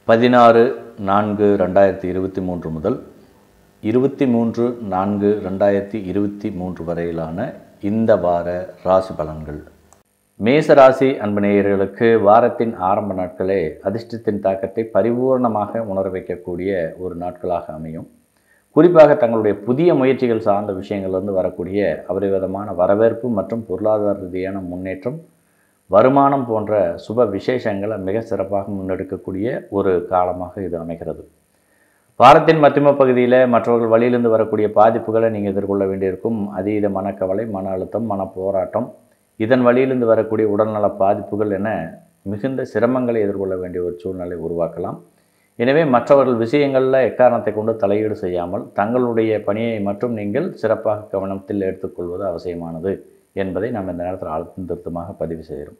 பதினாறு நான்கு ரெண்டாயிரத்தி இருபத்தி மூன்று முதல் இருபத்தி மூன்று நான்கு ரெண்டாயிரத்தி இருபத்தி மூன்று வரையிலான இந்த வார ராசி பலன்கள் மேச ராசி அன்பு நேயர்களுக்கு வாரத்தின் ஆரம்ப நாட்களே அதிர்ஷ்டத்தின் தாக்கத்தை பரிபூர்ணமாக உணர வைக்கக்கூடிய ஒரு நாட்களாக அமையும் குறிப்பாக தங்களுடைய புதிய முயற்சிகள் சார்ந்த விஷயங்கள்லேருந்து வரக்கூடிய அபரிவிதமான வரவேற்பு மற்றும் பொருளாதார ரீதியான முன்னேற்றம் வருமானம் போன்ற சுப விசேஷங்களை மிக சிறப்பாக முன்னெடுக்கக்கூடிய ஒரு காலமாக இது அமைகிறது வாரத்தின் மத்தியம பகுதியில் மற்றவர்கள் வழியிலிருந்து வரக்கூடிய பாதிப்புகளை நீங்கள் எதிர்கொள்ள வேண்டியிருக்கும் அதீத மனக்கவலை மன அழுத்தம் மன போராட்டம் இதன் வழியிலிருந்து வரக்கூடிய உடல்நல பாதிப்புகள் என மிகுந்த சிரமங்களை எதிர்கொள்ள வேண்டிய ஒரு சூழ்நிலை உருவாக்கலாம் எனவே மற்றவர்கள் விஷயங்களில் எக்காரணத்தை கொண்டு தலையீடு செய்யாமல் தங்களுடைய பணியை மட்டும் நீங்கள் சிறப்பாக கவனத்தில் எடுத்துக்கொள்வது அவசியமானது என்பதை நாம் இந்த நேரத்தில் அழுத்தம் திருத்தமாக பதிவு செய்கிறோம்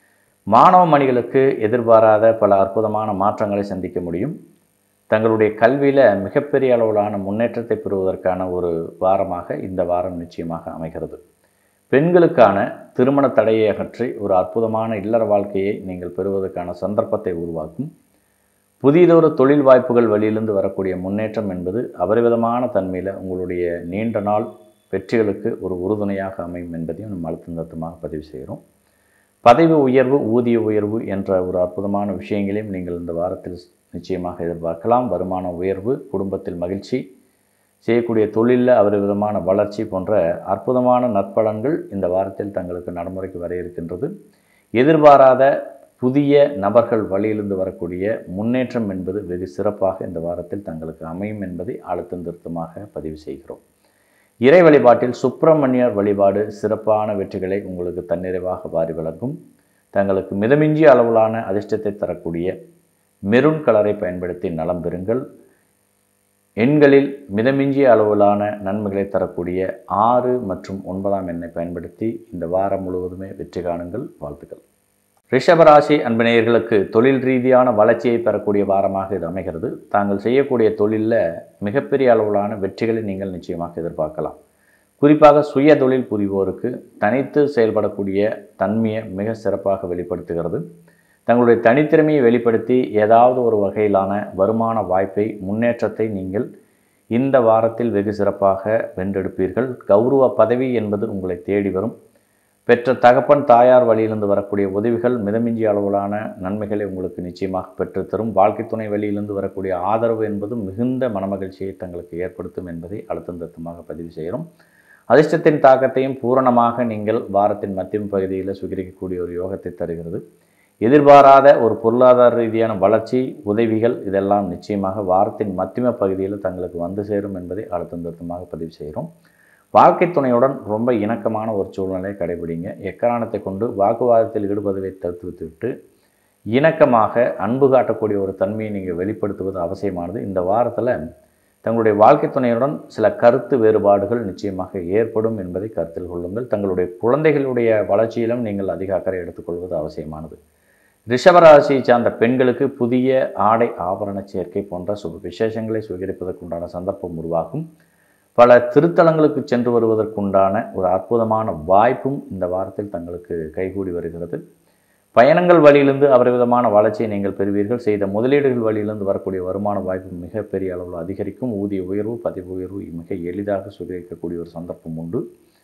மாணவ மணிகளுக்கு எதிர்பாராத பல அற்புதமான மாற்றங்களை சந்திக்க முடியும் தங்களுடைய கல்வியில் மிகப்பெரிய அளவிலான முன்னேற்றத்தை பெறுவதற்கான ஒரு வாரமாக இந்த வாரம் நிச்சயமாக அமைகிறது பெண்களுக்கான திருமண தடையை அகற்றி ஒரு அற்புதமான இல்லற வாழ்க்கையை நீங்கள் பெறுவதற்கான சந்தர்ப்பத்தை உருவாக்கும் புதியதொரு தொழில் வாய்ப்புகள் வழியிலிருந்து வரக்கூடிய முன்னேற்றம் என்பது அபரிவிதமான தன்மையில் உங்களுடைய நீண்ட நாள் வெற்றிகளுக்கு ஒரு உறுதுணையாக அமையும் என்பதையும் நம்ம அழுத்தம் திருத்தமாக பதிவு செய்கிறோம் பதவி உயர்வு ஊதிய உயர்வு என்ற ஒரு அற்புதமான விஷயங்களையும் நீங்கள் இந்த வாரத்தில் நிச்சயமாக எதிர்பார்க்கலாம் வருமான உயர்வு குடும்பத்தில் மகிழ்ச்சி செய்யக்கூடிய தொழிலில் அவர் விதமான வளர்ச்சி போன்ற அற்புதமான நற்பலன்கள் இந்த வாரத்தில் தங்களுக்கு நடைமுறைக்கு வர இருக்கின்றது எதிர்பாராத புதிய நபர்கள் வழியிலிருந்து வரக்கூடிய முன்னேற்றம் என்பது வெகு சிறப்பாக இந்த வாரத்தில் தங்களுக்கு அமையும் என்பதை அழுத்தம் திருத்தமாக பதிவு செய்கிறோம் இறை வழிபாட்டில் சுப்பிரமணியர் வழிபாடு சிறப்பான வெற்றிகளை உங்களுக்கு தன்னிறைவாக வாரி வழங்கும் தங்களுக்கு மிதமிஞ்சிய அளவிலான அதிர்ஷ்டத்தை தரக்கூடிய மெரூன் கலரை பயன்படுத்தி நலம் பெறுங்கள் எண்களில் மிதமிஞ்சிய அளவிலான நன்மைகளை தரக்கூடிய ஆறு மற்றும் ஒன்பதாம் எண்ணை பயன்படுத்தி இந்த வாரம் முழுவதுமே வெற்றி காணுங்கள் வாழ்த்துக்கள் ரிஷபராசி அன்பினேயர்களுக்கு தொழில் ரீதியான வளர்ச்சியை பெறக்கூடிய வாரமாக இது அமைகிறது தாங்கள் செய்யக்கூடிய தொழிலில் மிகப்பெரிய அளவிலான வெற்றிகளை நீங்கள் நிச்சயமாக எதிர்பார்க்கலாம் குறிப்பாக சுய தொழில் புரிவோருக்கு தனித்து செயல்படக்கூடிய தன்மையை மிக சிறப்பாக வெளிப்படுத்துகிறது தங்களுடைய தனித்திறமையை வெளிப்படுத்தி ஏதாவது ஒரு வகையிலான வருமான வாய்ப்பை முன்னேற்றத்தை நீங்கள் இந்த வாரத்தில் வெகு சிறப்பாக வென்றெடுப்பீர்கள் கௌரவ பதவி என்பது உங்களை தேடி வரும் பெற்ற தகப்பன் தாயார் வழியிலிருந்து வரக்கூடிய உதவிகள் மிதமிஞ்சி அளவிலான நன்மைகளை உங்களுக்கு நிச்சயமாக பெற்றுத்தரும் வாழ்க்கை துணை வழியிலிருந்து வரக்கூடிய ஆதரவு என்பது மிகுந்த மனமகிழ்ச்சியை தங்களுக்கு ஏற்படுத்தும் என்பதை அழுத்தம் திருத்தமாக பதிவு செய்கிறோம் அதிர்ஷ்டத்தின் தாக்கத்தையும் பூரணமாக நீங்கள் வாரத்தின் மத்திய பகுதியில் சுகரிக்கக்கூடிய ஒரு யோகத்தை தருகிறது எதிர்பாராத ஒரு பொருளாதார ரீதியான வளர்ச்சி உதவிகள் இதெல்லாம் நிச்சயமாக வாரத்தின் மத்தியம பகுதியில் தங்களுக்கு வந்து சேரும் என்பதை அழுத்தம் திருத்தமாக பதிவு செய்கிறோம் வாழ்க்கை துணையுடன் ரொம்ப இணக்கமான ஒரு சூழ்நிலையை கடைபிடிங்க எக்காரணத்தை கொண்டு வாக்குவாதத்தில் ஈடுபடுவதை தவிர்த்து விட்டு இணக்கமாக அன்பு காட்டக்கூடிய ஒரு தன்மையை நீங்கள் வெளிப்படுத்துவது அவசியமானது இந்த வாரத்தில் தங்களுடைய வாழ்க்கை துணையுடன் சில கருத்து வேறுபாடுகள் நிச்சயமாக ஏற்படும் என்பதை கருத்தில் கொள்ளுங்கள் தங்களுடைய குழந்தைகளுடைய வளர்ச்சியிலும் நீங்கள் அதிக அக்கறை எடுத்துக்கொள்வது அவசியமானது ரிஷபராசியை சார்ந்த பெண்களுக்கு புதிய ஆடை ஆபரண சேர்க்கை போன்ற சுப விசேஷங்களை சுவீகரிப்பதற்குண்டான சந்தர்ப்பம் உருவாகும் பல திருத்தலங்களுக்கு சென்று வருவதற்குண்டான ஒரு அற்புதமான வாய்ப்பும் இந்த வாரத்தில் தங்களுக்கு கைகூடி வருகிறது பயணங்கள் வழியிலிருந்து அபரிவிதமான வளர்ச்சியை நீங்கள் பெறுவீர்கள் செய்த முதலீடுகள் வழியிலிருந்து வரக்கூடிய வருமான வாய்ப்பு மிகப்பெரிய அளவில் அதிகரிக்கும் ஊதிய உயர்வு பதிவு உயர்வு மிக எளிதாக சுவீகரிக்கக்கூடிய ஒரு சந்தர்ப்பம் உண்டு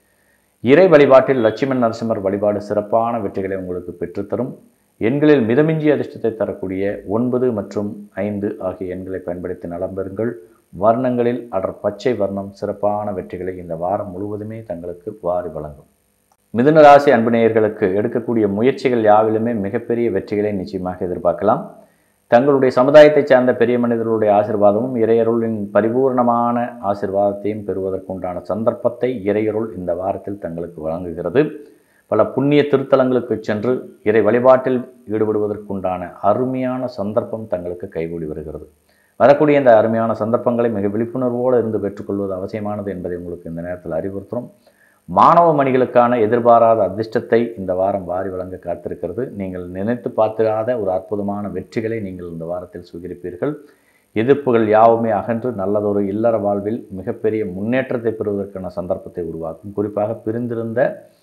இறை வழிபாட்டில் லட்சுமண் நரசிம்மர் வழிபாடு சிறப்பான வெற்றிகளை உங்களுக்கு பெற்றுத்தரும் எண்களில் மிதமிஞ்சி அதிர்ஷ்டத்தை தரக்கூடிய ஒன்பது மற்றும் ஐந்து ஆகிய எண்களை பயன்படுத்தி நலம் பெறுங்கள் வர்ணங்களில் அடர் பச்சை வர்ணம் சிறப்பான வெற்றிகளை இந்த வாரம் முழுவதுமே தங்களுக்கு வாரி வழங்கும் மிதுன ராசி அன்பு நேயர்களுக்கு எடுக்கக்கூடிய முயற்சிகள் யாவிலுமே மிகப்பெரிய வெற்றிகளை நிச்சயமாக எதிர்பார்க்கலாம் தங்களுடைய சமுதாயத்தை சார்ந்த பெரிய மனிதர்களுடைய ஆசிர்வாதமும் இறையருளின் பரிபூர்ணமான ஆசிர்வாதத்தையும் பெறுவதற்குண்டான சந்தர்ப்பத்தை இறையருள் இந்த வாரத்தில் தங்களுக்கு வழங்குகிறது பல புண்ணிய திருத்தலங்களுக்கு சென்று இறை வழிபாட்டில் ஈடுபடுவதற்குண்டான அருமையான சந்தர்ப்பம் தங்களுக்கு கைகூடி வருகிறது வரக்கூடிய இந்த அருமையான சந்தர்ப்பங்களை மிக விழிப்புணர்வோடு இருந்து பெற்றுக்கொள்வது அவசியமானது என்பதை உங்களுக்கு இந்த நேரத்தில் அறிவுறுத்துகிறோம் மாணவ மணிகளுக்கான எதிர்பாராத அதிர்ஷ்டத்தை இந்த வாரம் வாரி வழங்க காத்திருக்கிறது நீங்கள் நினைத்து பார்த்திராத ஒரு அற்புதமான வெற்றிகளை நீங்கள் இந்த வாரத்தில் சுகரிப்பீர்கள் எதிர்ப்புகள் யாவுமே அகன்று நல்லதொரு இல்லற வாழ்வில் மிகப்பெரிய முன்னேற்றத்தை பெறுவதற்கான சந்தர்ப்பத்தை உருவாக்கும் குறிப்பாக பிரிந்திருந்த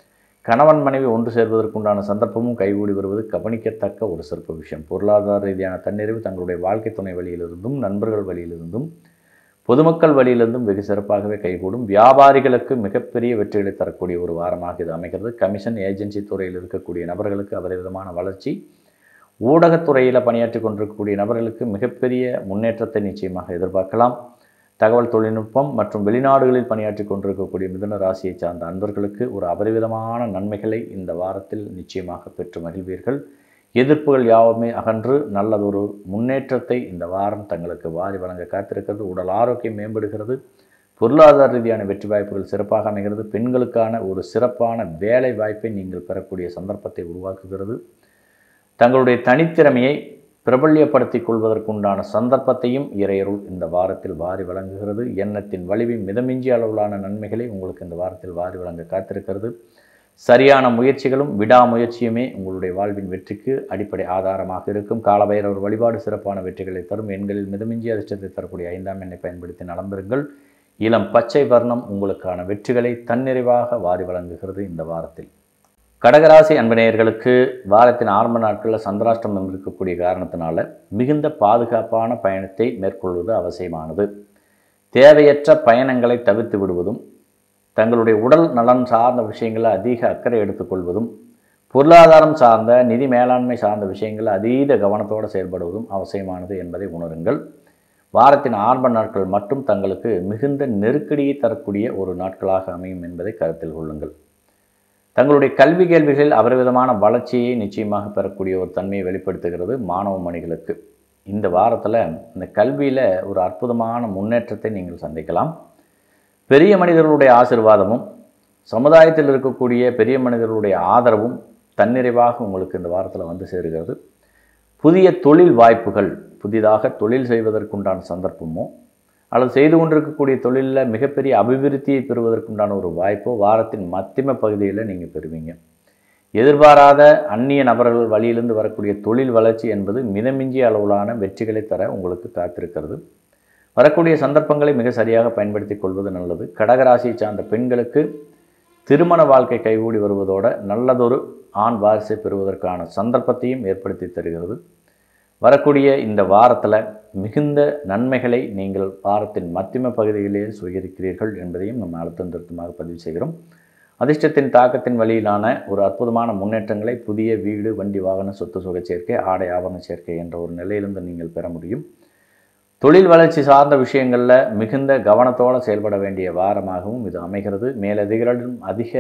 கணவன் மனைவி ஒன்று சேர்வதற்குண்டான சந்தர்ப்பமும் கைகூடி வருவது கவனிக்கத்தக்க ஒரு சிறப்பு விஷயம் பொருளாதார ரீதியான தன்னிறைவு தங்களுடைய வாழ்க்கை துணை வழியிலிருந்தும் நண்பர்கள் வழியிலிருந்தும் பொதுமக்கள் வழியிலிருந்தும் வெகு சிறப்பாகவே கைகூடும் வியாபாரிகளுக்கு மிகப்பெரிய வெற்றிகளை தரக்கூடிய ஒரு வாரமாக இது அமைகிறது கமிஷன் ஏஜென்சி துறையில் இருக்கக்கூடிய நபர்களுக்கு அபரிவிதமான வளர்ச்சி ஊடகத்துறையில் பணியாற்றி கொண்டிருக்கக்கூடிய நபர்களுக்கு மிகப்பெரிய முன்னேற்றத்தை நிச்சயமாக எதிர்பார்க்கலாம் தகவல் தொழில்நுட்பம் மற்றும் வெளிநாடுகளில் பணியாற்றி கொண்டிருக்கக்கூடிய மிதுன ராசியை சார்ந்த அன்பர்களுக்கு ஒரு அபரிவிதமான நன்மைகளை இந்த வாரத்தில் நிச்சயமாக பெற்று மகிழ்வீர்கள் எதிர்ப்புகள் யாவுமே அகன்று நல்லதொரு முன்னேற்றத்தை இந்த வாரம் தங்களுக்கு வாரி வழங்க காத்திருக்கிறது உடல் ஆரோக்கியம் மேம்படுகிறது பொருளாதார ரீதியான வெற்றி வாய்ப்புகள் சிறப்பாக அமைகிறது பெண்களுக்கான ஒரு சிறப்பான வேலை வாய்ப்பை நீங்கள் பெறக்கூடிய சந்தர்ப்பத்தை உருவாக்குகிறது தங்களுடைய தனித்திறமையை பிரபல்யப்படுத்திக் கொள்வதற்குண்டான சந்தர்ப்பத்தையும் இறையருள் இந்த வாரத்தில் வாரி வழங்குகிறது எண்ணத்தின் வலிவின் மிதமிஞ்சிய அளவிலான நன்மைகளை உங்களுக்கு இந்த வாரத்தில் வாரி வழங்க காத்திருக்கிறது சரியான முயற்சிகளும் விடாமுயற்சியுமே உங்களுடைய வாழ்வின் வெற்றிக்கு அடிப்படை ஆதாரமாக இருக்கும் காலபைரவர் வழிபாடு சிறப்பான வெற்றிகளை தரும் எண்களில் மிதமிஞ்சிய அதிர்ஷ்டத்தை தரக்கூடிய ஐந்தாம் எண்ணை பயன்படுத்தி நலம்பெறுங்கள் இளம் பச்சை வர்ணம் உங்களுக்கான வெற்றிகளை தன்னிறைவாக வாரி வழங்குகிறது இந்த வாரத்தில் கடகராசி அன்பநேயர்களுக்கு வாரத்தின் ஆரம்ப நாட்களில் சந்திராஷ்டமம் இருக்கக்கூடிய காரணத்தினால மிகுந்த பாதுகாப்பான பயணத்தை மேற்கொள்வது அவசியமானது தேவையற்ற பயணங்களை தவிர்த்து விடுவதும் தங்களுடைய உடல் நலன் சார்ந்த விஷயங்களில் அதிக அக்கறை எடுத்துக்கொள்வதும் பொருளாதாரம் சார்ந்த நிதி மேலாண்மை சார்ந்த விஷயங்களில் அதீத கவனத்தோடு செயல்படுவதும் அவசியமானது என்பதை உணருங்கள் வாரத்தின் ஆரம்ப நாட்கள் மட்டும் தங்களுக்கு மிகுந்த நெருக்கடியை தரக்கூடிய ஒரு நாட்களாக அமையும் என்பதை கருத்தில் கொள்ளுங்கள் தங்களுடைய கல்வி கேள்விகளில் அபரிவிதமான வளர்ச்சியை நிச்சயமாக பெறக்கூடிய ஒரு தன்மையை வெளிப்படுத்துகிறது மாணவ மணிகளுக்கு இந்த வாரத்தில் இந்த கல்வியில் ஒரு அற்புதமான முன்னேற்றத்தை நீங்கள் சந்திக்கலாம் பெரிய மனிதர்களுடைய ஆசிர்வாதமும் சமுதாயத்தில் இருக்கக்கூடிய பெரிய மனிதர்களுடைய ஆதரவும் தன்னிறைவாக உங்களுக்கு இந்த வாரத்தில் வந்து சேருகிறது புதிய தொழில் வாய்ப்புகள் புதிதாக தொழில் செய்வதற்குண்டான சந்தர்ப்பமோ அல்லது செய்து கொண்டிருக்கக்கூடிய தொழிலில் மிகப்பெரிய அபிவிருத்தியை பெறுவதற்குண்டான ஒரு வாய்ப்போ வாரத்தின் மத்திம பகுதியில் நீங்கள் பெறுவீங்க எதிர்பாராத அந்நிய நபர்கள் வழியிலிருந்து வரக்கூடிய தொழில் வளர்ச்சி என்பது மிதமிஞ்சிய அளவிலான வெற்றிகளை தர உங்களுக்கு காத்திருக்கிறது வரக்கூடிய சந்தர்ப்பங்களை மிக சரியாக பயன்படுத்தி கொள்வது நல்லது கடகராசியை சார்ந்த பெண்களுக்கு திருமண வாழ்க்கை கைகூடி வருவதோட நல்லதொரு ஆண் வாரிசை பெறுவதற்கான சந்தர்ப்பத்தையும் ஏற்படுத்தி தருகிறது வரக்கூடிய இந்த வாரத்தில் மிகுந்த நன்மைகளை நீங்கள் வாரத்தின் மத்திம பகுதியிலேயே சுகரிக்கிறீர்கள் என்பதையும் நம்ம அழுத்தம் திருத்தமாக பதிவு செய்கிறோம் அதிர்ஷ்டத்தின் தாக்கத்தின் வழியிலான ஒரு அற்புதமான முன்னேற்றங்களை புதிய வீடு வண்டி வாகன சொத்து சுக சேர்க்கை ஆடை ஆபரண சேர்க்கை என்ற ஒரு நிலையிலிருந்து நீங்கள் பெற முடியும் தொழில் வளர்ச்சி சார்ந்த விஷயங்களில் மிகுந்த கவனத்தோடு செயல்பட வேண்டிய வாரமாகவும் இது அமைகிறது மேலதிகாரிடம் அதிக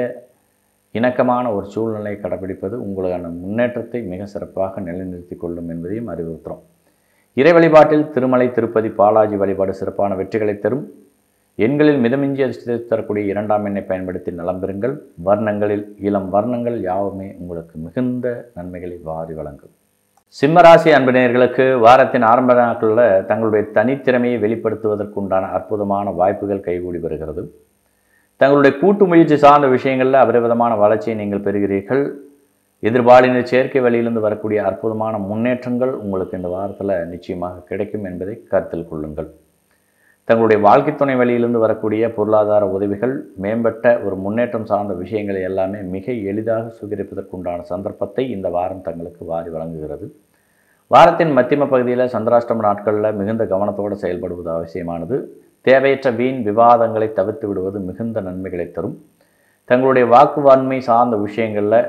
இணக்கமான ஒரு சூழ்நிலை கடைபிடிப்பது உங்களுக்கான முன்னேற்றத்தை மிக சிறப்பாக நிலைநிறுத்தி கொள்ளும் என்பதையும் அறிவுறுத்துகிறோம் இறை வழிபாட்டில் திருமலை திருப்பதி பாலாஜி வழிபாடு சிறப்பான வெற்றிகளை தரும் எண்களில் மிதமிஞ்சி அதிர்ஷ்டத்தை தரக்கூடிய இரண்டாம் எண்ணை பயன்படுத்தி நலம் பெறுங்கள் வர்ணங்களில் இளம் வர்ணங்கள் யாவுமே உங்களுக்கு மிகுந்த நன்மைகளை வாரி வழங்கும் சிம்மராசி அன்பினர்களுக்கு வாரத்தின் ஆரம்ப நாட்களில் தங்களுடைய தனித்திறமையை வெளிப்படுத்துவதற்குண்டான அற்புதமான வாய்ப்புகள் கைகூடி வருகிறது தங்களுடைய கூட்டு முயற்சி சார்ந்த விஷயங்களில் அபரிவிதமான வளர்ச்சியை நீங்கள் பெறுகிறீர்கள் எதிர்பாலின சேர்க்கை வழியிலிருந்து வரக்கூடிய அற்புதமான முன்னேற்றங்கள் உங்களுக்கு இந்த வாரத்தில் நிச்சயமாக கிடைக்கும் என்பதை கருத்தில் கொள்ளுங்கள் தங்களுடைய வாழ்க்கை துணை வழியிலிருந்து வரக்கூடிய பொருளாதார உதவிகள் மேம்பட்ட ஒரு முன்னேற்றம் சார்ந்த விஷயங்களை எல்லாமே மிக எளிதாக சுகரிப்பதற்குண்டான சந்தர்ப்பத்தை இந்த வாரம் தங்களுக்கு வாரி வழங்குகிறது வாரத்தின் மத்தியம பகுதியில் சந்திராஷ்டம நாட்களில் மிகுந்த கவனத்தோடு செயல்படுவது அவசியமானது தேவையற்ற வீண் விவாதங்களை தவிர்த்து விடுவது மிகுந்த நன்மைகளை தரும் தங்களுடைய வாக்குவாண்மை சார்ந்த விஷயங்களில்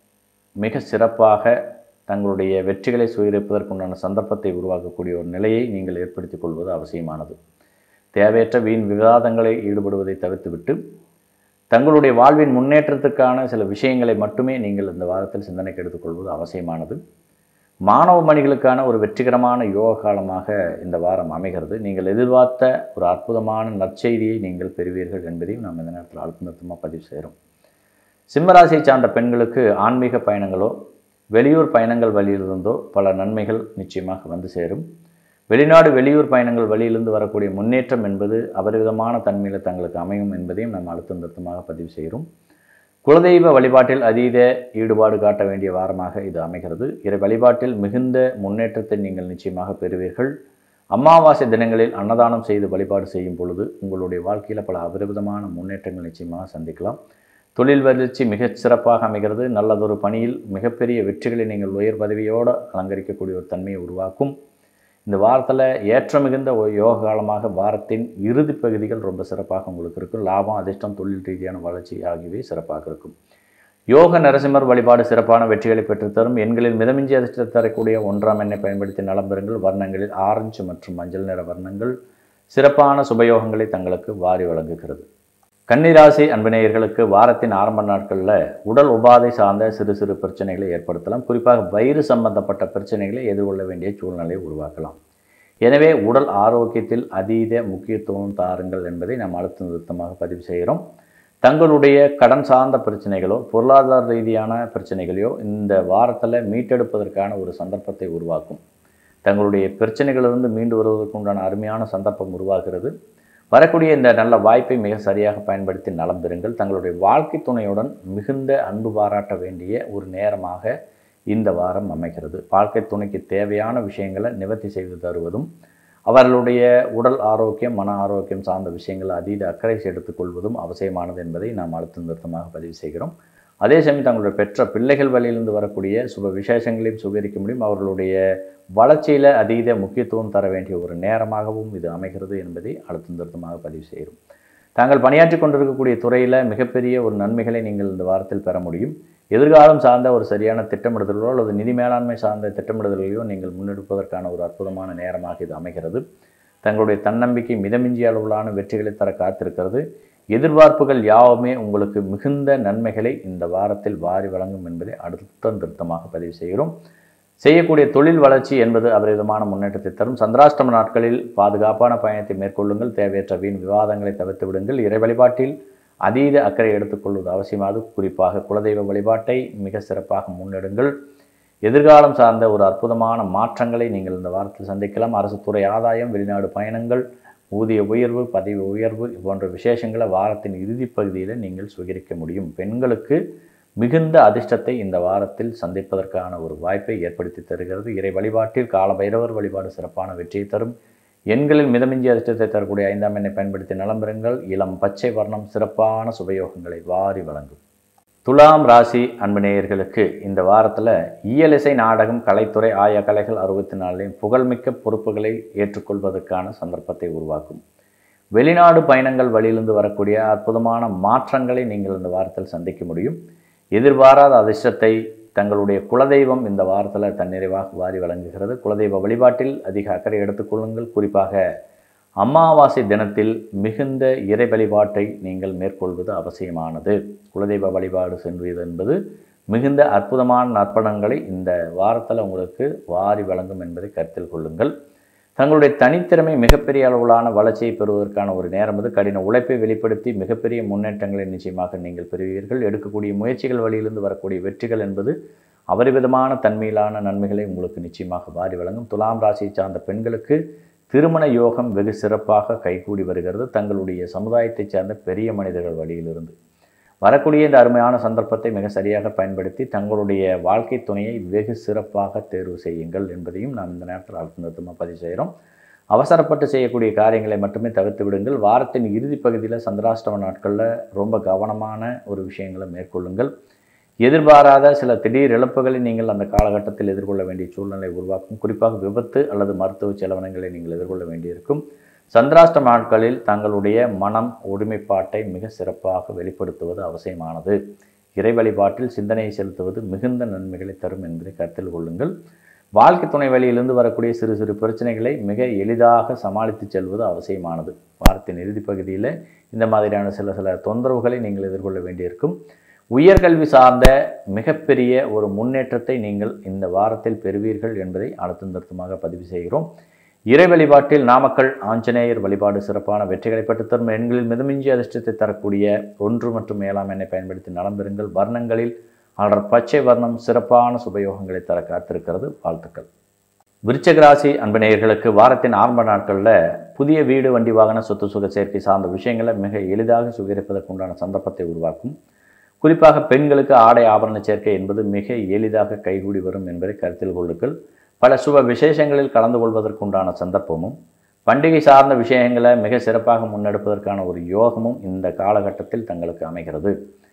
மிக சிறப்பாக தங்களுடைய வெற்றிகளை சுயரிப்பதற்குண்டான சந்தர்ப்பத்தை உருவாக்கக்கூடிய ஒரு நிலையை நீங்கள் ஏற்படுத்திக் கொள்வது அவசியமானது தேவையற்ற வீண் விவாதங்களை ஈடுபடுவதை தவிர்த்துவிட்டு தங்களுடைய வாழ்வின் முன்னேற்றத்துக்கான சில விஷயங்களை மட்டுமே நீங்கள் இந்த வாரத்தில் சிந்தனைக்கு எடுத்துக்கொள்வது அவசியமானது மாணவ மணிகளுக்கான ஒரு வெற்றிகரமான யோக காலமாக இந்த வாரம் அமைகிறது நீங்கள் எதிர்பார்த்த ஒரு அற்புதமான நற்செய்தியை நீங்கள் பெறுவீர்கள் என்பதையும் நாம் இந்த நேரத்தில் அழுத்தமாக பதிவு செய்கிறோம் சிம்மராசியை சார்ந்த பெண்களுக்கு ஆன்மீக பயணங்களோ வெளியூர் பயணங்கள் வழியிலிருந்தோ பல நன்மைகள் நிச்சயமாக வந்து சேரும் வெளிநாடு வெளியூர் பயணங்கள் வழியிலிருந்து வரக்கூடிய முன்னேற்றம் என்பது அபரிவிதமான தன்மையில் தங்களுக்கு அமையும் என்பதையும் நாம் அழுத்தம் திருத்தமாக பதிவு செய்கிறோம் குலதெய்வ வழிபாட்டில் அதீத ஈடுபாடு காட்ட வேண்டிய வாரமாக இது அமைகிறது இறை வழிபாட்டில் மிகுந்த முன்னேற்றத்தை நீங்கள் நிச்சயமாக பெறுவீர்கள் அமாவாசை தினங்களில் அன்னதானம் செய்து வழிபாடு செய்யும் பொழுது உங்களுடைய வாழ்க்கையில் பல அபரிவிதமான முன்னேற்றங்கள் நிச்சயமாக சந்திக்கலாம் தொழில் வளர்ச்சி மிகச் சிறப்பாக அமைகிறது நல்லதொரு பணியில் மிகப்பெரிய வெற்றிகளை நீங்கள் உயர் பதவியோடு அலங்கரிக்கக்கூடிய ஒரு தன்மையை உருவாக்கும் இந்த வாரத்தில் ஏற்ற மிகுந்த ஒரு யோக காலமாக வாரத்தின் இறுதி பகுதிகள் ரொம்ப சிறப்பாக உங்களுக்கு இருக்கும் லாபம் அதிர்ஷ்டம் தொழில் ரீதியான வளர்ச்சி ஆகியவை சிறப்பாக இருக்கும் யோக நரசிம்மர் வழிபாடு சிறப்பான வெற்றிகளை பெற்றுத்தரும் எண்களில் மிதமிஞ்சி அதிர்ஷ்டத்தை தரக்கூடிய ஒன்றாம் எண்ணை பயன்படுத்தி நலம் பெறுங்கள் வர்ணங்களில் ஆரஞ்சு மற்றும் மஞ்சள் நிற வர்ணங்கள் சிறப்பான சுபயோகங்களை தங்களுக்கு வாரி வழங்குகிறது கன்னிராசி அன்பினேயர்களுக்கு வாரத்தின் ஆரம்ப நாட்களில் உடல் உபாதை சார்ந்த சிறு சிறு பிரச்சனைகளை ஏற்படுத்தலாம் குறிப்பாக வயிறு சம்பந்தப்பட்ட பிரச்சனைகளை எதிர்கொள்ள வேண்டிய சூழ்நிலையை உருவாக்கலாம் எனவே உடல் ஆரோக்கியத்தில் அதீத முக்கியத்துவம் தாருங்கள் என்பதை நாம் அழுத்த நிறுத்தமாக பதிவு செய்கிறோம் தங்களுடைய கடன் சார்ந்த பிரச்சனைகளோ பொருளாதார ரீதியான பிரச்சனைகளையோ இந்த வாரத்தில் மீட்டெடுப்பதற்கான ஒரு சந்தர்ப்பத்தை உருவாக்கும் தங்களுடைய பிரச்சனைகளிலிருந்து மீண்டு வருவதற்கு உண்டான அருமையான சந்தர்ப்பம் உருவாகிறது வரக்கூடிய இந்த நல்ல வாய்ப்பை மிக சரியாக பயன்படுத்தி நலம் பெறுங்கள் தங்களுடைய வாழ்க்கை துணையுடன் மிகுந்த அன்பு பாராட்ட வேண்டிய ஒரு நேரமாக இந்த வாரம் அமைகிறது வாழ்க்கை துணைக்கு தேவையான விஷயங்களை நிவர்த்தி செய்து தருவதும் அவர்களுடைய உடல் ஆரோக்கியம் மன ஆரோக்கியம் சார்ந்த விஷயங்கள் அதீத அக்கறை எடுத்துக்கொள்வதும் அவசியமானது என்பதை நாம் அழுத்த நிறுத்தமாக பதிவு செய்கிறோம் அதே சமயம் தங்களுடைய பெற்ற பிள்ளைகள் வழியிலிருந்து வரக்கூடிய சுப விசேஷங்களையும் சுகரிக்க முடியும் அவர்களுடைய வளர்ச்சியில் அதீத முக்கியத்துவம் தர வேண்டிய ஒரு நேரமாகவும் இது அமைகிறது என்பதை அழுத்த நிறுத்தமாக பதிவு செய்கிறோம் தாங்கள் பணியாற்றி கொண்டிருக்கக்கூடிய துறையில் மிகப்பெரிய ஒரு நன்மைகளை நீங்கள் இந்த வாரத்தில் பெற முடியும் எதிர்காலம் சார்ந்த ஒரு சரியான திட்டமிடுதலோ அல்லது நிதி மேலாண்மை சார்ந்த திட்டமிடுதலையோ நீங்கள் முன்னெடுப்பதற்கான ஒரு அற்புதமான நேரமாக இது அமைகிறது தங்களுடைய தன்னம்பிக்கை மிதமிஞ்சிய அளவிலான வெற்றிகளை தர காத்திருக்கிறது எதிர்பார்ப்புகள் யாவுமே உங்களுக்கு மிகுந்த நன்மைகளை இந்த வாரத்தில் வாரி வழங்கும் என்பதை அடுத்த திருத்தமாக பதிவு செய்கிறோம் செய்யக்கூடிய தொழில் வளர்ச்சி என்பது அபரிதமான முன்னேற்றத்தை தரும் சந்திராஷ்டம நாட்களில் பாதுகாப்பான பயணத்தை மேற்கொள்ளுங்கள் தேவையற்ற வீண் விவாதங்களை தவிர்த்து விடுங்கள் இறை வழிபாட்டில் அதீத அக்கறை எடுத்துக்கொள்வது அவசியமானது குறிப்பாக குலதெய்வ வழிபாட்டை மிக சிறப்பாக முன்னெடுங்கள் எதிர்காலம் சார்ந்த ஒரு அற்புதமான மாற்றங்களை நீங்கள் இந்த வாரத்தில் சந்திக்கலாம் அரசு துறை ஆதாயம் வெளிநாடு பயணங்கள் ஊதிய உயர்வு பதவி உயர்வு போன்ற விசேஷங்களை வாரத்தின் இறுதிப் பகுதியில் நீங்கள் சுகரிக்க முடியும் பெண்களுக்கு மிகுந்த அதிர்ஷ்டத்தை இந்த வாரத்தில் சந்திப்பதற்கான ஒரு வாய்ப்பை ஏற்படுத்தி தருகிறது இறை வழிபாட்டில் கால பைரவர் வழிபாடு சிறப்பான வெற்றியை தரும் எண்களில் மிதமிஞ்சி அதிர்ஷ்டத்தை தரக்கூடிய ஐந்தாம் எண்ணை பயன்படுத்தி நலம் பெறுங்கள் இளம் பச்சை வர்ணம் சிறப்பான சுபயோகங்களை வாரி வழங்கும் துலாம் ராசி அன்புநேயர்களுக்கு இந்த வாரத்தில் இயலிசை நாடகம் கலைத்துறை ஆய கலைகள் அறுபத்தி நாலுலையும் புகழ்மிக்க பொறுப்புகளை ஏற்றுக்கொள்வதற்கான சந்தர்ப்பத்தை உருவாக்கும் வெளிநாடு பயணங்கள் வழியிலிருந்து வரக்கூடிய அற்புதமான மாற்றங்களை நீங்கள் இந்த வாரத்தில் சந்திக்க முடியும் எதிர்பாராத அதிர்ஷ்டத்தை தங்களுடைய குலதெய்வம் இந்த வாரத்தில் தன்னிறைவாக வாரி வழங்குகிறது குலதெய்வ வழிபாட்டில் அதிக அக்கறை எடுத்துக்கொள்ளுங்கள் குறிப்பாக அமாவாசை தினத்தில் மிகுந்த இறை வழிபாட்டை நீங்கள் மேற்கொள்வது அவசியமானது குலதெய்வ வழிபாடு சென்றது என்பது மிகுந்த அற்புதமான நற்பணங்களை இந்த வாரத்தில் உங்களுக்கு வாரி வழங்கும் என்பதை கருத்தில் கொள்ளுங்கள் தங்களுடைய தனித்திறமை மிகப்பெரிய அளவிலான வளர்ச்சியை பெறுவதற்கான ஒரு நேரம் அது கடின உழைப்பை வெளிப்படுத்தி மிகப்பெரிய முன்னேற்றங்களை நிச்சயமாக நீங்கள் பெறுவீர்கள் எடுக்கக்கூடிய முயற்சிகள் வழியிலிருந்து வரக்கூடிய வெற்றிகள் என்பது அபரிவிதமான தன்மையிலான நன்மைகளை உங்களுக்கு நிச்சயமாக வாரி வழங்கும் துலாம் ராசியை சார்ந்த பெண்களுக்கு திருமண யோகம் வெகு சிறப்பாக கைகூடி வருகிறது தங்களுடைய சமுதாயத்தைச் சார்ந்த பெரிய மனிதர்கள் வழியிலிருந்து வரக்கூடிய இந்த அருமையான சந்தர்ப்பத்தை மிக சரியாக பயன்படுத்தி தங்களுடைய வாழ்க்கை துணையை வெகு சிறப்பாக தேர்வு செய்யுங்கள் என்பதையும் நாம் இந்த நேரத்தில் அழுத்த நிறுத்தமாக பதிவு செய்கிறோம் அவசரப்பட்டு செய்யக்கூடிய காரியங்களை மட்டுமே தவிர்த்து விடுங்கள் வாரத்தின் இறுதி பகுதியில் சந்திராஷ்டம நாட்களில் ரொம்ப கவனமான ஒரு விஷயங்களை மேற்கொள்ளுங்கள் எதிர்பாராத சில திடீர் இழப்புகளை நீங்கள் அந்த காலகட்டத்தில் எதிர்கொள்ள வேண்டிய சூழ்நிலை உருவாக்கும் குறிப்பாக விபத்து அல்லது மருத்துவ செலவினங்களை நீங்கள் எதிர்கொள்ள வேண்டியிருக்கும் சந்திராஷ்டம நாட்களில் தங்களுடைய மனம் ஒருமைப்பாட்டை மிக சிறப்பாக வெளிப்படுத்துவது அவசியமானது இறை வழிபாட்டில் சிந்தனையை செலுத்துவது மிகுந்த நன்மைகளை தரும் என்பதை கருத்தில் கொள்ளுங்கள் வாழ்க்கை துணை வழியிலிருந்து வரக்கூடிய சிறு சிறு பிரச்சனைகளை மிக எளிதாக சமாளித்து செல்வது அவசியமானது வாரத்தின் இறுதி பகுதியில் இந்த மாதிரியான சில சில தொந்தரவுகளை நீங்கள் எதிர்கொள்ள வேண்டியிருக்கும் உயர்கல்வி சார்ந்த மிகப்பெரிய ஒரு முன்னேற்றத்தை நீங்கள் இந்த வாரத்தில் பெறுவீர்கள் என்பதை அழுத்தம் திருத்தமாக பதிவு செய்கிறோம் இறை வழிபாட்டில் நாமக்கல் ஆஞ்சநேயர் வழிபாடு சிறப்பான வெற்றிகளை பெற்றுத்தரும் எண்களில் மிதமிஞ்சி அதிர்ஷ்டத்தை தரக்கூடிய ஒன்று மற்றும் ஏழாம் எண்ணை பயன்படுத்தி நலம் பெறுங்கள் வர்ணங்களில் அடர் பச்சை வர்ணம் சிறப்பான சுபயோகங்களை தர காத்திருக்கிறது வாழ்த்துக்கள் விருச்சக ராசி அன்பநேயர்களுக்கு வாரத்தின் ஆரம்ப நாட்களில் புதிய வீடு வண்டி வாகன சொத்து சுக சேர்க்கை சார்ந்த விஷயங்களை மிக எளிதாக சுகரிப்பதற்கு உண்டான சந்தர்ப்பத்தை உருவாக்கும் குறிப்பாக பெண்களுக்கு ஆடை ஆபரண சேர்க்கை என்பது மிக எளிதாக கைகூடி வரும் என்பதை கருத்தில் கொள்ளுங்கள் பல சுப விசேஷங்களில் கலந்து கொள்வதற்குண்டான சந்தர்ப்பமும் பண்டிகை சார்ந்த விஷயங்களை மிக சிறப்பாக முன்னெடுப்பதற்கான ஒரு யோகமும் இந்த காலகட்டத்தில் தங்களுக்கு அமைகிறது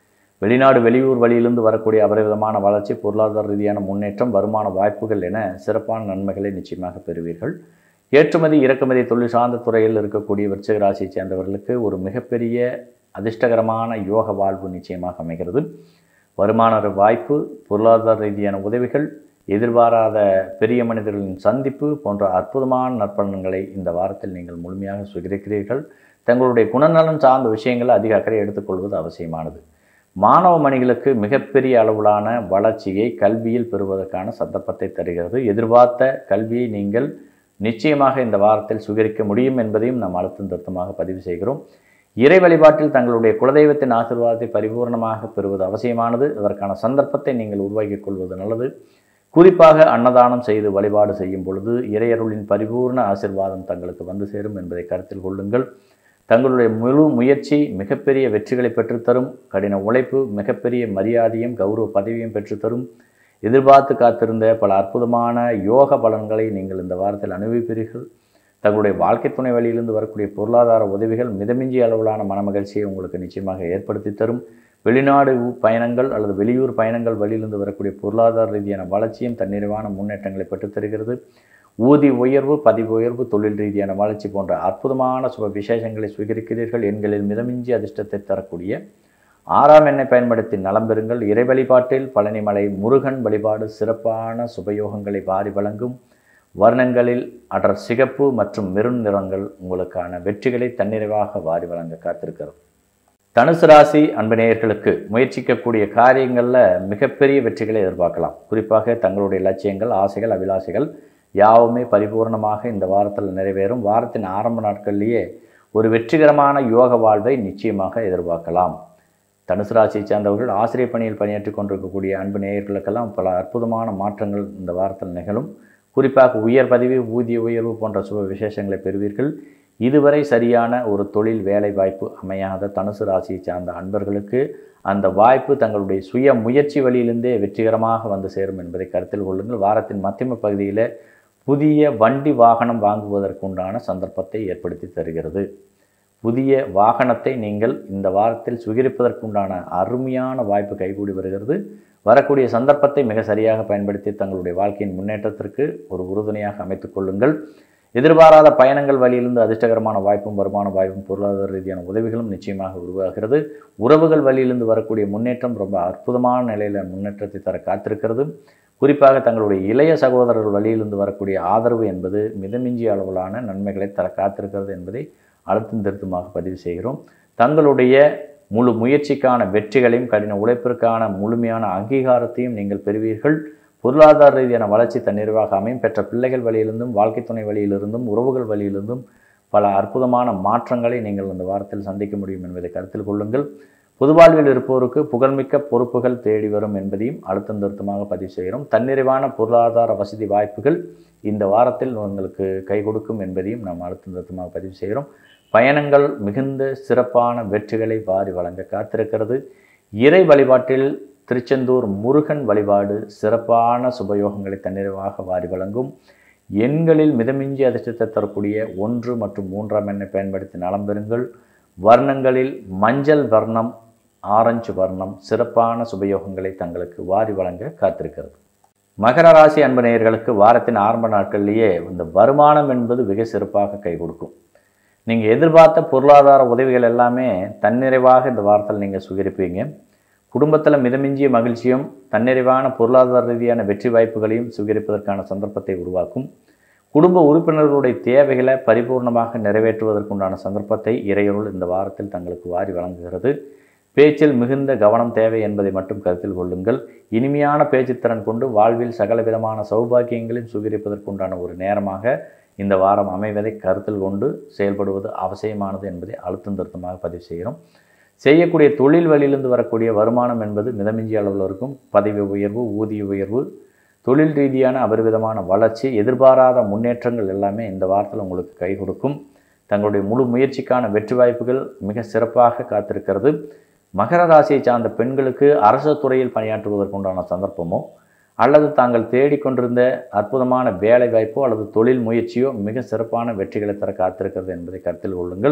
வெளிநாடு வெளியூர் வழியிலிருந்து வரக்கூடிய அபரிவிதமான வளர்ச்சி பொருளாதார ரீதியான முன்னேற்றம் வருமான வாய்ப்புகள் என சிறப்பான நன்மைகளை நிச்சயமாக பெறுவீர்கள் ஏற்றுமதி இறக்குமதி தொழில் சார்ந்த துறையில் இருக்கக்கூடிய விருச்சிக ராசியை சேர்ந்தவர்களுக்கு ஒரு மிகப்பெரிய அதிர்ஷ்டகரமான யோக வாழ்வு நிச்சயமாக அமைகிறது வருமான வாய்ப்பு பொருளாதார ரீதியான உதவிகள் எதிர்பாராத பெரிய மனிதர்களின் சந்திப்பு போன்ற அற்புதமான நற்பலன்களை இந்த வாரத்தில் நீங்கள் முழுமையாக சுகரிக்கிறீர்கள் தங்களுடைய குணநலன் சார்ந்த விஷயங்களை அதிக அக்கறை எடுத்துக்கொள்வது அவசியமானது மாணவ மணிகளுக்கு மிகப்பெரிய அளவிலான வளர்ச்சியை கல்வியில் பெறுவதற்கான சந்தர்ப்பத்தை தருகிறது எதிர்பார்த்த கல்வியை நீங்கள் நிச்சயமாக இந்த வாரத்தில் சுகரிக்க முடியும் என்பதையும் நாம் அழுத்தம் திருத்தமாக பதிவு செய்கிறோம் இறை வழிபாட்டில் தங்களுடைய குலதெய்வத்தின் ஆசீர்வாதத்தை பரிபூர்ணமாக பெறுவது அவசியமானது அதற்கான சந்தர்ப்பத்தை நீங்கள் உருவாக்கிக் கொள்வது நல்லது குறிப்பாக அன்னதானம் செய்து வழிபாடு செய்யும் பொழுது இறையருளின் பரிபூர்ண ஆசிர்வாதம் தங்களுக்கு வந்து சேரும் என்பதை கருத்தில் கொள்ளுங்கள் தங்களுடைய முழு முயற்சி மிகப்பெரிய வெற்றிகளை பெற்றுத்தரும் கடின உழைப்பு மிகப்பெரிய மரியாதையும் கௌரவ பதவியும் பெற்றுத்தரும் எதிர்பார்த்து காத்திருந்த பல அற்புதமான யோக பலன்களை நீங்கள் இந்த வாரத்தில் அனுபவிப்பீர்கள் தங்களுடைய வாழ்க்கை துணை வழியிலிருந்து வரக்கூடிய பொருளாதார உதவிகள் மிதமிஞ்சிய அளவிலான மனமகிழ்ச்சியை உங்களுக்கு நிச்சயமாக ஏற்படுத்தி தரும் வெளிநாடு பயணங்கள் அல்லது வெளியூர் பயணங்கள் வழியிலிருந்து வரக்கூடிய பொருளாதார ரீதியான வளர்ச்சியும் தன்னிறைவான முன்னேற்றங்களை பெற்றுத்தருகிறது ஊதி உயர்வு பதிவு உயர்வு தொழில் ரீதியான வளர்ச்சி போன்ற அற்புதமான சுப விசேஷங்களை சுவீகரிக்கிறீர்கள் எண்களில் மிதமிஞ்சி அதிர்ஷ்டத்தை தரக்கூடிய ஆறாம் எண்ணை பயன்படுத்தி நலம் பெறுங்கள் இறை வழிபாட்டில் பழனிமலை முருகன் வழிபாடு சிறப்பான சுபயோகங்களை வாரி வழங்கும் வர்ணங்களில் அடர் சிகப்பு மற்றும் மெருண் நிறங்கள் உங்களுக்கான வெற்றிகளை தன்னிறைவாக வாரி வழங்க காத்திருக்கிறது தனுசு ராசி அன்பு நேயர்களுக்கு முயற்சிக்கக்கூடிய காரியங்களில் மிகப்பெரிய வெற்றிகளை எதிர்பார்க்கலாம் குறிப்பாக தங்களுடைய லட்சியங்கள் ஆசைகள் அபிலாசைகள் யாவுமே பரிபூர்ணமாக இந்த வாரத்தில் நிறைவேறும் வாரத்தின் ஆரம்ப நாட்கள்லேயே ஒரு வெற்றிகரமான யோக வாழ்வை நிச்சயமாக எதிர்பார்க்கலாம் தனுசு ராசியை சேர்ந்தவர்கள் ஆசிரியர் பணியில் பணியாற்றி கொண்டிருக்கக்கூடிய அன்பு நேயர்களுக்கெல்லாம் பல அற்புதமான மாற்றங்கள் இந்த வாரத்தில் நிகழும் குறிப்பாக உயர் பதவி ஊதிய உயர்வு போன்ற சுப விசேஷங்களை பெறுவீர்கள் இதுவரை சரியான ஒரு தொழில் வேலை வாய்ப்பு அமையாத தனுசு ராசியை சார்ந்த அன்பர்களுக்கு அந்த வாய்ப்பு தங்களுடைய சுய முயற்சி வழியிலிருந்தே வெற்றிகரமாக வந்து சேரும் என்பதை கருத்தில் கொள்ளுங்கள் வாரத்தின் மத்தியம பகுதியில் புதிய வண்டி வாகனம் வாங்குவதற்குண்டான சந்தர்ப்பத்தை ஏற்படுத்தி தருகிறது புதிய வாகனத்தை நீங்கள் இந்த வாரத்தில் சுகரிப்பதற்குண்டான அருமையான வாய்ப்பு கைகூடி வருகிறது வரக்கூடிய சந்தர்ப்பத்தை மிக சரியாக பயன்படுத்தி தங்களுடைய வாழ்க்கையின் முன்னேற்றத்திற்கு ஒரு உறுதுணையாக அமைத்துக் கொள்ளுங்கள் எதிர்பாராத பயணங்கள் வழியிலிருந்து அதிர்ஷ்டகரமான வாய்ப்பும் வருமான வாய்ப்பும் பொருளாதார ரீதியான உதவிகளும் நிச்சயமாக உருவாகிறது உறவுகள் வழியிலிருந்து வரக்கூடிய முன்னேற்றம் ரொம்ப அற்புதமான நிலையில் முன்னேற்றத்தை தர காத்திருக்கிறது குறிப்பாக தங்களுடைய இளைய சகோதரர்கள் வழியிலிருந்து வரக்கூடிய ஆதரவு என்பது மிதமிஞ்சிய அளவிலான நன்மைகளை தர காத்திருக்கிறது என்பதை அழுத்தம் திருத்தமாக பதிவு செய்கிறோம் தங்களுடைய முழு முயற்சிக்கான வெற்றிகளையும் கடின உழைப்பிற்கான முழுமையான அங்கீகாரத்தையும் நீங்கள் பெறுவீர்கள் பொருளாதார ரீதியான வளர்ச்சி தன்னிறைவாக அமையும் பெற்ற பிள்ளைகள் வழியிலிருந்தும் வாழ்க்கை துணை வழியிலிருந்தும் உறவுகள் வழியிலிருந்தும் பல அற்புதமான மாற்றங்களை நீங்கள் இந்த வாரத்தில் சந்திக்க முடியும் என்பதை கருத்தில் கொள்ளுங்கள் பொதுவாழ்வில் இருப்போருக்கு புகழ்மிக்க பொறுப்புகள் தேடி வரும் என்பதையும் அழுத்தம் திருத்தமாக பதிவு செய்கிறோம் தன்னிறைவான பொருளாதார வசதி வாய்ப்புகள் இந்த வாரத்தில் உங்களுக்கு கை கொடுக்கும் என்பதையும் நாம் அழுத்தம் திருத்தமாக பதிவு செய்கிறோம் பயணங்கள் மிகுந்த சிறப்பான வெற்றிகளை வாரி வழங்க காத்திருக்கிறது இறை வழிபாட்டில் திருச்செந்தூர் முருகன் வழிபாடு சிறப்பான சுபயோகங்களை தன்னிறைவாக வாரி வழங்கும் எண்களில் மிதமிஞ்சி அதிர்ஷ்டத்தை தரக்கூடிய ஒன்று மற்றும் மூன்றாம் எண்ணை பயன்படுத்தி நலம் பெறுங்கள் வர்ணங்களில் மஞ்சள் வர்ணம் ஆரஞ்சு வர்ணம் சிறப்பான சுபயோகங்களை தங்களுக்கு வாரி வழங்க காத்திருக்கிறது மகர ராசி அன்பு நேயர்களுக்கு வாரத்தின் ஆரம்ப நாட்கள்லேயே இந்த வருமானம் என்பது மிக சிறப்பாக கை கொடுக்கும் நீங்கள் எதிர்பார்த்த பொருளாதார உதவிகள் எல்லாமே தன்னிறைவாக இந்த வாரத்தில் நீங்கள் சுகரிப்பீங்க குடும்பத்தில் மிதமிஞ்சிய மகிழ்ச்சியும் தன்னிறைவான பொருளாதார ரீதியான வெற்றி வாய்ப்புகளையும் சுகரிப்பதற்கான சந்தர்ப்பத்தை உருவாக்கும் குடும்ப உறுப்பினர்களுடைய தேவைகளை பரிபூர்ணமாக நிறைவேற்றுவதற்குண்டான சந்தர்ப்பத்தை இறையருள் இந்த வாரத்தில் தங்களுக்கு வாரி வழங்குகிறது பேச்சில் மிகுந்த கவனம் தேவை என்பதை மட்டும் கருத்தில் கொள்ளுங்கள் இனிமையான பேச்சுத்திறன் கொண்டு வாழ்வில் சகலவிதமான சௌபாக்கியங்களையும் சுகரிப்பதற்குண்டான ஒரு நேரமாக இந்த வாரம் அமைவதை கருத்தில் கொண்டு செயல்படுவது அவசியமானது என்பதை அழுத்தம் திருத்தமாக பதிவு செய்கிறோம் செய்யக்கூடிய தொழில் வழியிலிருந்து வரக்கூடிய வருமானம் என்பது மிதமிஞ்சிய அளவில் இருக்கும் பதவி உயர்வு ஊதிய உயர்வு தொழில் ரீதியான அபரிவிதமான வளர்ச்சி எதிர்பாராத முன்னேற்றங்கள் எல்லாமே இந்த வாரத்தில் உங்களுக்கு கை கொடுக்கும் தங்களுடைய முழு முயற்சிக்கான வெற்றி வாய்ப்புகள் மிக சிறப்பாக காத்திருக்கிறது மகர ராசியை சார்ந்த பெண்களுக்கு அரசு துறையில் பணியாற்றுவதற்குண்டான சந்தர்ப்பமோ அல்லது தாங்கள் தேடிக்கொண்டிருந்த அற்புதமான வேலை வாய்ப்போ அல்லது தொழில் முயற்சியோ மிக சிறப்பான வெற்றிகளை தர காத்திருக்கிறது என்பதை கருத்தில் கொள்ளுங்கள்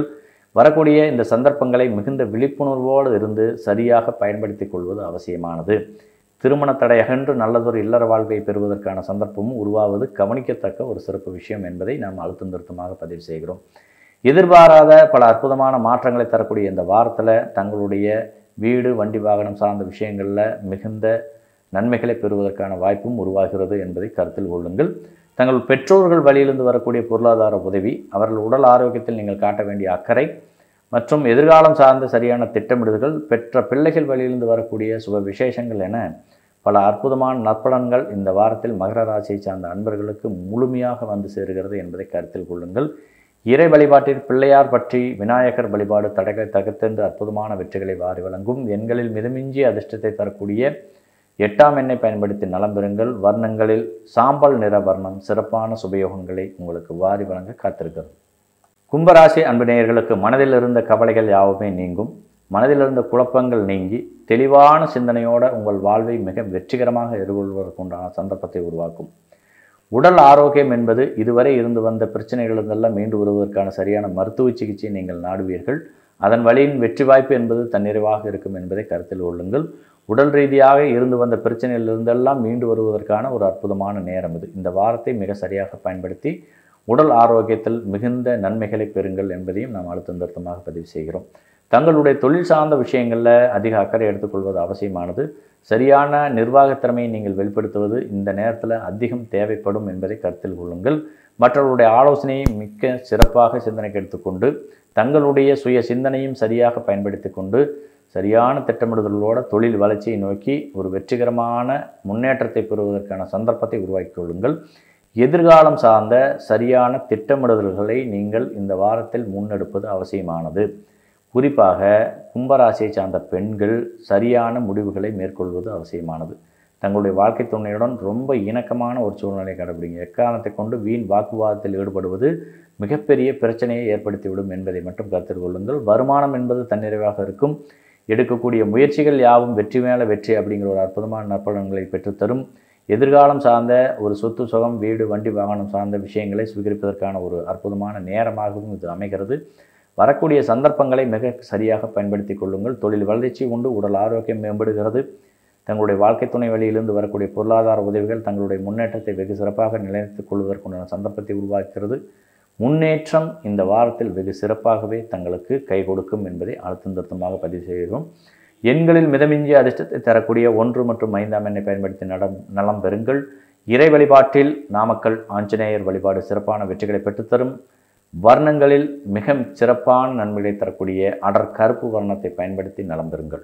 வரக்கூடிய இந்த சந்தர்ப்பங்களை மிகுந்த விழிப்புணர்வோடு இருந்து சரியாக பயன்படுத்திக் கொள்வது அவசியமானது திருமண தடையகன்று நல்லதொரு இல்லற வாழ்வை பெறுவதற்கான சந்தர்ப்பமும் உருவாவது கவனிக்கத்தக்க ஒரு சிறப்பு விஷயம் என்பதை நாம் அழுத்தம் திருத்தமாக பதிவு செய்கிறோம் எதிர்பாராத பல அற்புதமான மாற்றங்களை தரக்கூடிய இந்த வாரத்தில் தங்களுடைய வீடு வண்டி வாகனம் சார்ந்த விஷயங்களில் மிகுந்த நன்மைகளை பெறுவதற்கான வாய்ப்பும் உருவாகிறது என்பதை கருத்தில் கொள்ளுங்கள் தங்கள் பெற்றோர்கள் வழியிலிருந்து வரக்கூடிய பொருளாதார உதவி அவர்கள் உடல் ஆரோக்கியத்தில் நீங்கள் காட்ட வேண்டிய அக்கறை மற்றும் எதிர்காலம் சார்ந்த சரியான திட்டமிடுதல்கள் பெற்ற பிள்ளைகள் வழியிலிருந்து வரக்கூடிய சுப விசேஷங்கள் என பல அற்புதமான நற்பலன்கள் இந்த வாரத்தில் மகர ராசியை சார்ந்த அன்பர்களுக்கு முழுமையாக வந்து சேருகிறது என்பதை கருத்தில் கொள்ளுங்கள் இறை வழிபாட்டில் பிள்ளையார் பற்றி விநாயகர் வழிபாடு தடைகளை தகர்த்தென்று அற்புதமான வெற்றிகளை வாரி வழங்கும் எண்களில் மிதமிஞ்சிய அதிர்ஷ்டத்தை தரக்கூடிய எட்டாம் எண்ணை பயன்படுத்தி நலம் பெறுங்கள் வர்ணங்களில் சாம்பல் நிற வர்ணம் சிறப்பான சுபயோகங்களை உங்களுக்கு வாரி வழங்க காத்திருக்கிறது கும்பராசி அன்பு நேயர்களுக்கு மனதில் இருந்த கவலைகள் யாவுமே நீங்கும் மனதில் இருந்த குழப்பங்கள் நீங்கி தெளிவான சிந்தனையோட உங்கள் வாழ்வை மிக வெற்றிகரமாக எதிர்கொள்வதற்குண்டான சந்தர்ப்பத்தை உருவாக்கும் உடல் ஆரோக்கியம் என்பது இதுவரை இருந்து வந்த பிரச்சனைகளிலிருந்தெல்லாம் மீண்டு வருவதற்கான சரியான மருத்துவ சிகிச்சையை நீங்கள் நாடுவீர்கள் அதன் வழியின் வெற்றி வாய்ப்பு என்பது தன்னிறைவாக இருக்கும் என்பதை கருத்தில் கொள்ளுங்கள் உடல் ரீதியாக இருந்து வந்த பிரச்சனையிலிருந்தெல்லாம் மீண்டு வருவதற்கான ஒரு அற்புதமான நேரம் இது இந்த வாரத்தை மிக சரியாக பயன்படுத்தி உடல் ஆரோக்கியத்தில் மிகுந்த நன்மைகளை பெறுங்கள் என்பதையும் நாம் அழுத்தம் திருத்தமாக பதிவு செய்கிறோம் தங்களுடைய தொழில் சார்ந்த விஷயங்களில் அதிக அக்கறை எடுத்துக்கொள்வது அவசியமானது சரியான நிர்வாகத் திறமையை நீங்கள் வெளிப்படுத்துவது இந்த நேரத்தில் அதிகம் தேவைப்படும் என்பதை கருத்தில் கொள்ளுங்கள் மற்றவர்களுடைய ஆலோசனையை மிக்க சிறப்பாக சிந்தனைக்கு எடுத்துக்கொண்டு தங்களுடைய சுய சிந்தனையும் சரியாக பயன்படுத்தி கொண்டு சரியான திட்டமிடுதலோட தொழில் வளர்ச்சியை நோக்கி ஒரு வெற்றிகரமான முன்னேற்றத்தை பெறுவதற்கான சந்தர்ப்பத்தை உருவாக்கிக் கொள்ளுங்கள் எதிர்காலம் சார்ந்த சரியான திட்டமிடுதல்களை நீங்கள் இந்த வாரத்தில் முன்னெடுப்பது அவசியமானது குறிப்பாக கும்பராசியை சார்ந்த பெண்கள் சரியான முடிவுகளை மேற்கொள்வது அவசியமானது தங்களுடைய வாழ்க்கை துணையுடன் ரொம்ப இணக்கமான ஒரு சூழ்நிலை கடைபிடிங்க எக்காரணத்தை கொண்டு வீண் வாக்குவாதத்தில் ஈடுபடுவது மிகப்பெரிய பிரச்சனையை ஏற்படுத்திவிடும் என்பதை மட்டும் கருத்தில் கொள்ளுங்கள் வருமானம் என்பது தன்னிறைவாக இருக்கும் எடுக்கக்கூடிய முயற்சிகள் யாவும் வெற்றி மேலே வெற்றி அப்படிங்கிற ஒரு அற்புதமான நற்பலன்களை பெற்றுத்தரும் எதிர்காலம் சார்ந்த ஒரு சொத்து சுகம் வீடு வண்டி வாகனம் சார்ந்த விஷயங்களை சுவீகரிப்பதற்கான ஒரு அற்புதமான நேரமாகவும் இது அமைகிறது வரக்கூடிய சந்தர்ப்பங்களை மிக சரியாக பயன்படுத்தி கொள்ளுங்கள் தொழில் வளர்ச்சி உண்டு உடல் ஆரோக்கியம் மேம்படுகிறது தங்களுடைய வாழ்க்கை துணை வழியிலிருந்து வரக்கூடிய பொருளாதார உதவிகள் தங்களுடைய முன்னேற்றத்தை வெகு சிறப்பாக நிலைநிறுத்திக் கொள்வதற்குண்டான சந்தர்ப்பத்தை உருவாக்குகிறது முன்னேற்றம் இந்த வாரத்தில் வெகு சிறப்பாகவே தங்களுக்கு கை கொடுக்கும் என்பதை அழுத்தம் திருத்தமாக பதிவு செய்கிறோம் எண்களில் மிதமிஞ்சிய அதிர்ஷ்டத்தை தரக்கூடிய ஒன்று மற்றும் ஐந்தாம் எண்ணை பயன்படுத்தி நடம் நலம் பெறுங்கள் இறை வழிபாட்டில் நாமக்கல் ஆஞ்சநேயர் வழிபாடு சிறப்பான வெற்றிகளை பெற்றுத்தரும் வர்ணங்களில் மிக சிறப்பான நன்மைகளை தரக்கூடிய அடர் கருப்பு வர்ணத்தை பயன்படுத்தி நலம் பெறுங்கள்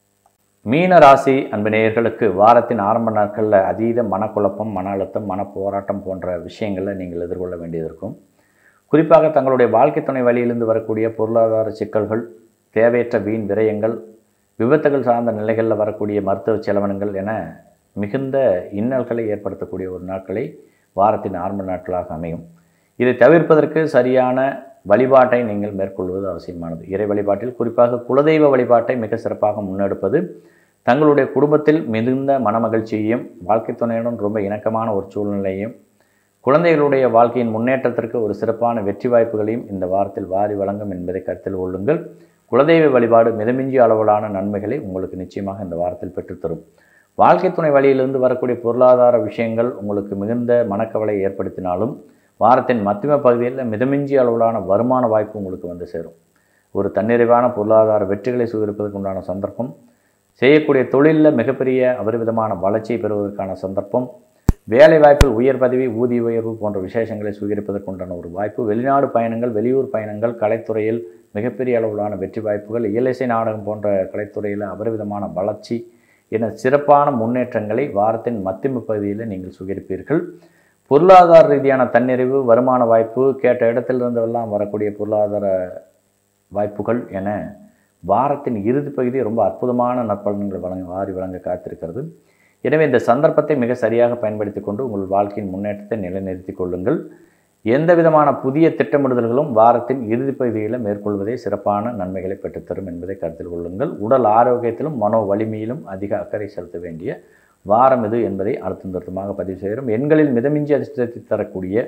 மீன ராசி அன்பு நேயர்களுக்கு வாரத்தின் ஆரம்ப நாட்களில் அதீத மனக்குழப்பம் மன அழுத்தம் மன போராட்டம் போன்ற விஷயங்களை நீங்கள் எதிர்கொள்ள வேண்டியது இருக்கும் குறிப்பாக தங்களுடைய வாழ்க்கை துணை வழியிலிருந்து வரக்கூடிய பொருளாதார சிக்கல்கள் தேவையற்ற வீண் விரயங்கள் விபத்துகள் சார்ந்த நிலைகளில் வரக்கூடிய மருத்துவ செலவினங்கள் என மிகுந்த இன்னல்களை ஏற்படுத்தக்கூடிய ஒரு நாட்களை வாரத்தின் ஆரம்ப நாட்களாக அமையும் இதை தவிர்ப்பதற்கு சரியான வழிபாட்டை நீங்கள் மேற்கொள்வது அவசியமானது இறை வழிபாட்டில் குறிப்பாக குலதெய்வ வழிபாட்டை மிக சிறப்பாக முன்னெடுப்பது தங்களுடைய குடும்பத்தில் மிகுந்த மனமகிழ்ச்சியையும் வாழ்க்கை துணையுடன் ரொம்ப இணக்கமான ஒரு சூழ்நிலையும் குழந்தைகளுடைய வாழ்க்கையின் முன்னேற்றத்திற்கு ஒரு சிறப்பான வெற்றி வாய்ப்புகளையும் இந்த வாரத்தில் வாரி வழங்கும் என்பதை கருத்தில் கொள்ளுங்கள் குலதெய்வ வழிபாடு மிதமிஞ்சிய அளவிலான நன்மைகளை உங்களுக்கு நிச்சயமாக இந்த வாரத்தில் பெற்றுத்தரும் வாழ்க்கை துணை வழியிலிருந்து வரக்கூடிய பொருளாதார விஷயங்கள் உங்களுக்கு மிகுந்த மனக்கவலை ஏற்படுத்தினாலும் வாரத்தின் மத்தியம பகுதியில் மிதமிஞ்சிய அளவிலான வருமான வாய்ப்பு உங்களுக்கு வந்து சேரும் ஒரு தன்னிறைவான பொருளாதார வெற்றிகளை சுவரிப்பதற்கு உண்டான சந்தர்ப்பம் செய்யக்கூடிய தொழிலில் மிகப்பெரிய அபரிவிதமான வளர்ச்சியை பெறுவதற்கான சந்தர்ப்பம் வேலை வாய்ப்பில் உயர் பதவி ஊதிய உயர்வு போன்ற விசேஷங்களை சுவீகரிப்பதற்கு உண்டான ஒரு வாய்ப்பு வெளிநாடு பயணங்கள் வெளியூர் பயணங்கள் கலைத்துறையில் மிகப்பெரிய அளவிலான வெற்றி வாய்ப்புகள் இயலிசை நாடகம் போன்ற கலைத்துறையில் அபரிவிதமான வளர்ச்சி என சிறப்பான முன்னேற்றங்களை வாரத்தின் மத்தியம பகுதியில் நீங்கள் சுவீகரிப்பீர்கள் பொருளாதார ரீதியான தன்னிறைவு வருமான வாய்ப்பு கேட்ட இடத்திலிருந்தெல்லாம் வரக்கூடிய பொருளாதார வாய்ப்புகள் என வாரத்தின் இறுதி பகுதி ரொம்ப அற்புதமான நற்பலன்களை வழங்க வாரி வழங்க காத்திருக்கிறது எனவே இந்த சந்தர்ப்பத்தை மிக சரியாக பயன்படுத்தி கொண்டு உங்கள் வாழ்க்கையின் முன்னேற்றத்தை நிலைநிறுத்திக் கொள்ளுங்கள் எந்த விதமான புதிய திட்டமிடுதல்களும் வாரத்தின் இறுதி பகுதியில் மேற்கொள்வதே சிறப்பான நன்மைகளை பெற்றுத்தரும் என்பதை கருத்தில் கொள்ளுங்கள் உடல் ஆரோக்கியத்திலும் மனோ வலிமையிலும் அதிக அக்கறை செலுத்த வேண்டிய வாரம் இது என்பதை அழுத்தம் திருத்தமாக பதிவு செய்கிறோம் எண்களில் மிதமிஞ்சி அதிர்ஷ்டத்தை தரக்கூடிய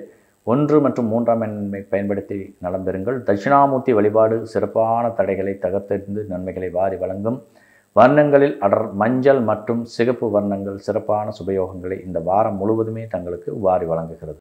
ஒன்று மற்றும் மூன்றாம் எண்ணை பயன்படுத்தி நலம் பெறுங்கள் தட்சிணாமூர்த்தி வழிபாடு சிறப்பான தடைகளை தகர்த்தெறிந்து நன்மைகளை வாரி வழங்கும் வர்ணங்களில் அடர் மஞ்சள் மற்றும் சிகப்பு வர்ணங்கள் சிறப்பான சுபயோகங்களை இந்த வாரம் முழுவதுமே தங்களுக்கு வாரி வழங்குகிறது